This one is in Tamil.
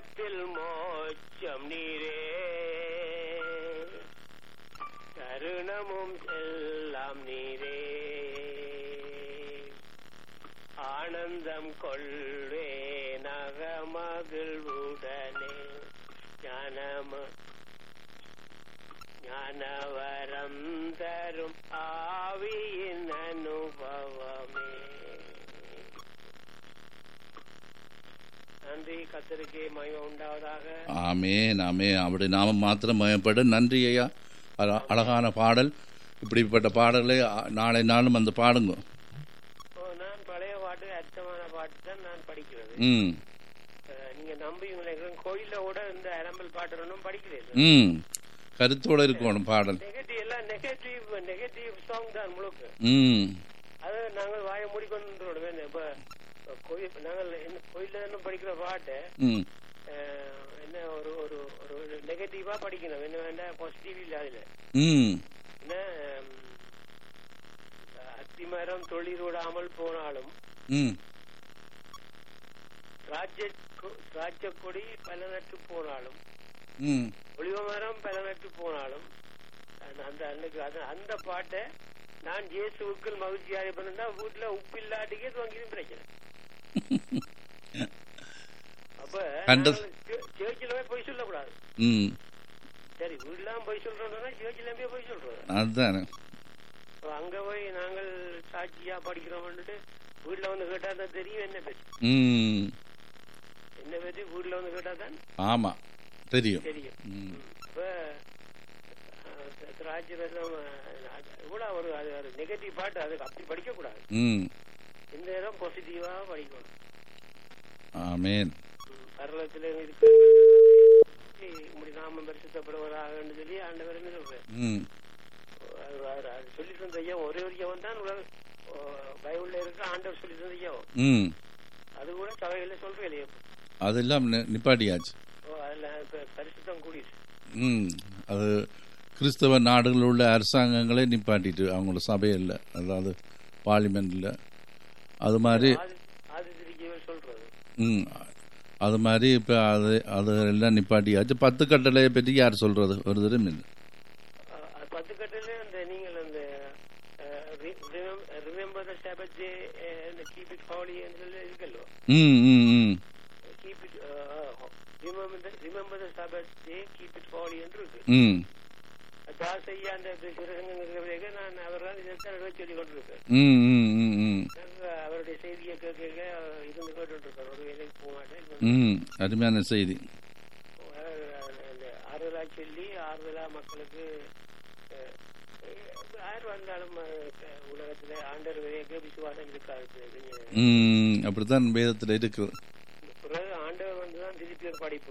பாவத்தில் மோட்சம் நீரே தருணமும் எல்லாம் நீரே ஆனந்தம் கொள்வே நகமகிழ்வுடனே ஞானம ஞானவரம் தரும் ஆவியின் அனுபவமே நன்றி கத்தருக்கு மயம் உண்டாவதாக ஆமேன் ஆமே அப்படி நாம மாத்திரம் மயப்படும் நன்றி ஐயா அழ- அழகான பாடல் இப்படிப்பட்ட பாடலை அ- நாளை நாளும் அந்த பாடுங்க ஓ, நான் பழைய பாட்டு அர்த்தமான பாட்டு தான் நான் படிக்கிறது ம் அஹ், நீங்க நம்புவீங்களே கோயில்ல கூட இந்த அரம்பல் பாட்டு ஒன்றும் படிக்கிறேன் ம் கருத்தோட இருக்கணும் பாடல் நெகட்டிவ் எல்லாம் நெகட்டிவ் நெகட்டிவ் சாங் தான் முழுக்க ம் அது நாங்கள் வாயை மூடிக்கொண்டு இப்ப கோயில் நாங்கள் என்ன கோயில்ல தானே படிக்கிற பாட்டு ம் அஹ், என்ன ஒரு ஒரு ஒரு நெகட்டிவா படிக்கணும் என்ன வேண்டாம் பாசிட்டிவ் இல்ல அதுல ம் என்ன ஹம், அத்திமரம் தொழில் விடாமல் போனாலும் ம் ராஜ்ய ராஜ்ய கொடி பல நட்டு போனாலும் ம் ஒளிவ மரம் பல நட்டு போனாலும் அந்த- அந்த அன்னைக்கு அது- அந்த பாட்டை நான் இயேசுவுக்குள் மகிழ்ச்சியாக இருப்பேன்னா வீட்டுல உப்பு இல்லாட்டிக்கே துவங்கியும் பிரச்சனை அப்ப கண்டது- சேர்ச்சில போய் பொய் சொல்லக்கூடாது ம் சரி வீட்டுலாம் போய் சொல்றோம்னா சேர்ச்சில போய் பொய் சொல்றோம் அதுதானே அப்ப அங்க போய் நாங்கள் சாட்சியா படிக்கிறோம்னுட்டு வீட்டுல வந்து கேட்டா தான் தெரியும் என்ன பற்றி ம் என்ன பற்றி வீட்டுல வந்து கேட்டா தான் ஆமாம் தெரியும் தெரியும் ம் இப்ப திராட்சரம் இவ்வளவு ஒரு அது ஒரு நெகட்டிவ் பாட்டு அதுக்கு அப்படி படிக்க கூடாது ம் இந்த நேரம் பாசிட்டிவா படிக்கணும் ஆமேன் ம், பரலோகத்துல இருக்கு இப்படி நாம பரிசுத்தப்படுவதாக சொல்லி ஆண்டவர் என்ன சொல்றேன் ம் அது- அது- அது சொல்லி தந்த ஐயா ஒரே ஒரு ஐயாவும் தான் உலக ஓ, பைபிள்ல இருக்க ஆண்டவர் சொல்லி தந்த ஐயாவும் ம் அது கூட சபையில சொல்றேன் இல்லையா அதெல்லாம் நி- நிப்பாட்டியாச்சு ஓ, அதுல இப்ப பரிசுத்தம் கூடிடுச்சு ம் அது கிறிஸ்தவ நாடுகளில் உள்ள அரசாங்கங்களே நிப்பாட்டிட்டு அவங்களோட சபையில் அதாவது பார்லிமெண்ட்டில் அது மாதிரி ஆதி ஆதித்திரிக்கவே சொல்றது ம் அது மாதிரி இப்போ அது அது எல்லாம் நிப்பாட்டியாச்சு பத்து கட்டளையை பற்றி யார் சொல்கிறது ஒரு தரம் இல்லை அஹ், அது பத்து கட்டில அந்த நீங்கள் அந்த remember the Sabbath day keep it holy சொல்லி இருக்கல்லோ hmm hmm hmm keep it remember the Sabbath day keep it holy என்று இருக்கு ம் தாசையா அந்த சிறசங்க நான் அவரால் இதைத்தான் நடுவே சொல்லிக் கொண்டிருக்கேன் ம் ம் ம் ம் நாங்க அவருடைய செய்தியை கேட்க கேட்க இருந்து கேட்டு இருக்கேன் ஒரு வேலைக்கு போக மாட்டேன் ம் அருமையான செய்தி அந்த ஆறுதலா சொல்லி ஆறுதலா மக்களுக்கு அஹ், யார் வந்தாலும் அஹ், உலகத்துல ஆண்டர் விவேக விசுவாசம் இருக்காது ம் அப்படித்தான் வேதத்தில் இருக்குது பிறகு ஆண்டவர் வந்துதான் திருப்பி ஒரு படிப்பு